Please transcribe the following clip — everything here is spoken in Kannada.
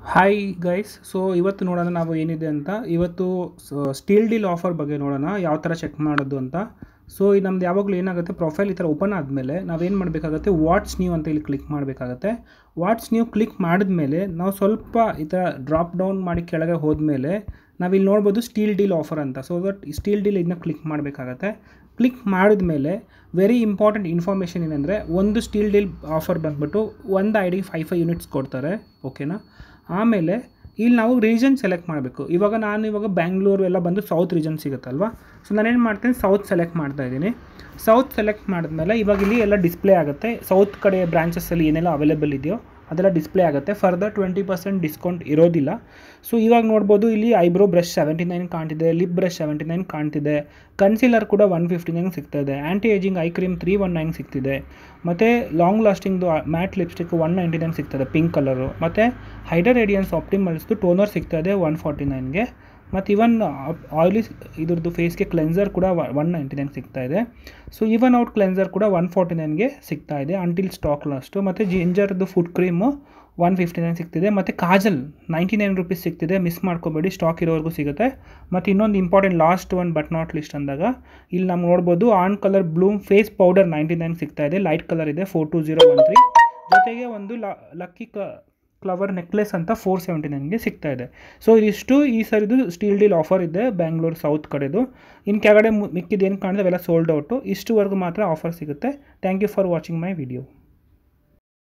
ಹಾಯ್ ಗೈಸ್ ಸೊ ಇವತ್ತು ನೋಡೋಣ ನಾವು ಏನಿದೆ ಅಂತ ಇವತ್ತು ಸ್ಟೀಲ್ ಡೀಲ್ ಆಫರ್ ಬಗ್ಗೆ ನೋಡೋಣ ಯಾವ ಥರ ಚೆಕ್ ಮಾಡೋದು ಅಂತ ಸೊ ಈ ನಮ್ದು ಯಾವಾಗಲೂ ಏನಾಗುತ್ತೆ ಪ್ರೊಫೈಲ್ ಈ ಥರ ಓಪನ್ ಆದಮೇಲೆ ನಾವೇನು ಮಾಡಬೇಕಾಗುತ್ತೆ ವಾಟ್ಸ್ ನ್ಯೂ ಅಂತ ಇಲ್ಲಿ ಕ್ಲಿಕ್ ಮಾಡಬೇಕಾಗತ್ತೆ ವಾಟ್ಸ್ ನ್ಯೂ ಕ್ಲಿಕ್ ಮಾಡಿದ್ಮೇಲೆ ನಾವು ಸ್ವಲ್ಪ ಈ ಥರ ಡ್ರಾಪ್ ಡೌನ್ ಮಾಡಿ ಕೆಳಗೆ ಹೋದ್ಮೇಲೆ ನಾವಿಲ್ಲಿ ನೋಡ್ಬೋದು ಸ್ಟೀಲ್ ಡೀಲ್ ಆಫರ್ ಅಂತ ಸೊ ದಟ್ ಸ್ಟೀಲ್ ಡೀಲ್ ಇದನ್ನ ಕ್ಲಿಕ್ ಮಾಡಬೇಕಾಗತ್ತೆ ಕ್ಲಿಕ್ ಮಾಡಿದ್ಮೇಲೆ ವೆರಿ ಇಂಪಾರ್ಟೆಂಟ್ ಇನ್ಫಾರ್ಮೇಷನ್ ಏನಂದರೆ ಒಂದು ಸ್ಟೀಲ್ ಡೀಲ್ ಆಫರ್ ಬಂದ್ಬಿಟ್ಟು ಒಂದು I D five five units ಕೊಡ್ತಾರೆ ಓಕೆನಾ ಆಮೇಲೆ ಇಲ್ಲಿ ನಾವು ರೀಜನ್ ಸೆಲೆಕ್ಟ್ ಮಾಡಬೇಕು ಇವಾಗ ನಾನು ಇವಾಗ ಬ್ಯಾಂಗ್ಳೂರು ಎಲ್ಲ ಬಂದು ಸೌತ್ ರೀಜನ್ ಸಿಗುತ್ತಲ್ವಾ ಸೊ ನಾನೇನು ಮಾಡ್ತೀನಿ ಸೌತ್ ಸೆಲೆಕ್ಟ್ ಮಾಡ್ತಾ ಇದ್ದೀನಿ ಸೌತ್ ಸೆಲೆಕ್ಟ್ ಮಾಡಿದ್ಮೇಲೆ ಇವಾಗ ಇಲ್ಲಿ ಎಲ್ಲ ಡಿಸ್ಪ್ಲೇ ಆಗುತ್ತೆ ಸೌತ್ ಕಡೆ ಬ್ರಾಂಚಸ್ಸಲ್ಲಿ ಏನೆಲ್ಲ ಅವೈಲೇಬಲ್ ಇದೆಯೋ ಅದೆಲ್ಲ ಡಿಸ್ಪ್ಲೇ ಆಗುತ್ತೆ ಫರ್ದರ್ ಟ್ವೆಂಟಿ ಪರ್ಸೆಂಟ್ ಡಿಸ್ಕೌಂಟ್ ಇರೋದಿಲ್ಲ ಸೊ ಇವಾಗ ನೋಡ್ಬೋದು ಇಲ್ಲಿ ಐಬ್ರೋ ಬ್ರಷ್ ಸೆವೆಂಟಿ ನೈನ್ ಕಾಣ್ತಿದೆ ಲಿಪ್ ಬ್ರಷ್ ಸೆವೆಂಟಿ ನೈನ್ ಕಾಣ್ತಿದೆ ಕನ್ಸಿಲರ್ ಕೂಡ ಒನ್ ಫಿಫ್ಟಿ ನೈನ್ ಸಿಗ್ತಾ ಇದೆ anti ageing eye cream three one nine ಸಿಗ್ತಿದೆ ಮತ್ತು ಲಾಂಗ್ ಲಾಸ್ಟಿಂಗ್ದು matte lipstick one ninety nine ಸಿಗ್ತದೆ ಪಿಂಕ್ ಕಲರು ಮತ್ತು ಹೈಡರ್ ರೇಡಿಯನ್ಸ್ ಆಪ್ಟಿಮಲ್ಸ್ದು ಟೋನರ್ ಸಿಗ್ತಾ ಇದೆ ಒನ್ ಫಾರ್ಟಿ ನೈನ್ಗೆ ಮತ್ತು ಇವನ್ ಆಯಿಲಿ ಇದ್ರದ್ದು ಫೇಸ್ಗೆ ಕ್ಲೆನ್ಸರ್ ಕೂಡ ಒನ್ ನೈಂಟಿ ನೈನ್ ಸಿಗ್ತಾ ಇದೆ ಸೊ ಇವನ್ ಔಟ್ ಕ್ಲೆನ್ಸರ್ ಕೂಡ ಒನ್ ಫಾರ್ಟಿ ನೈನ್ಗೆ ಸಿಗ್ತಾ ಇದೆ ಅಂಟಿಲ್ ಸ್ಟಾಕ್ ಲಾಸ್ಟು ಮತ್ತು ಜಿಂಜರ್ದು food cream one fifty nine ಸಿಗ್ತಿದೆ ಮತ್ತು ಕಾಜಲ್ ನೈಂಟಿ ನೈನ್ ರುಪೀಸ್ ಸಿಗ್ತಿದೆ ಮಿಸ್ ಮಾಡ್ಕೋಬೇಡಿ ಸ್ಟಾಕ್ ಇರೋವರೆಗೂ ಸಿಗುತ್ತೆ ಮತ್ತು ಇನ್ನೊಂದು important last one but not least ಅಂದಾಗ ಇಲ್ಲಿ ನಮ್ಗೆ ನೋಡ್ಬೋದು on colour bloom face powder ninety nine ಸಿಗ್ತಾ ಇದೆ ಲೈಟ್ ಕಲರ್ ಇದೆ four to zero one three ಜೊತೆಗೆ ಒಂದು ಲಕ್ಕಿ ಕ ಫ್ಲವರ್ ನೆಕ್ಲೆಸ್ ಅಂತ ಫೋರ್ ಸೆವೆಂಟಿ ನೈನ್ಗೆ ಸಿಗ್ತಾ ಇದೆ ಸೊ ಇದಿಷ್ಟು ಈ ಸರಿದು ಸ್ಟೀಲ್ ಡೀಲ್ ಆಫರ್ ಇದೆ ಬ್ಯಾಂಗ್ಳೂರು ಸೌತ್ ಕಡೆದು ಇನ್ನು ಕೆಳಗಡೆ ಮಿಕ್ಕಿದ್ದು ಏನು ಕಾಣಿದೆ ಅವೆಲ್ಲ ಸೋಲ್ಡ್ ಔಟು ಇಷ್ಟುವರೆಗೂ ಮಾತ್ರ ಆಫರ್ ಸಿಗುತ್ತೆ thank you for watching my video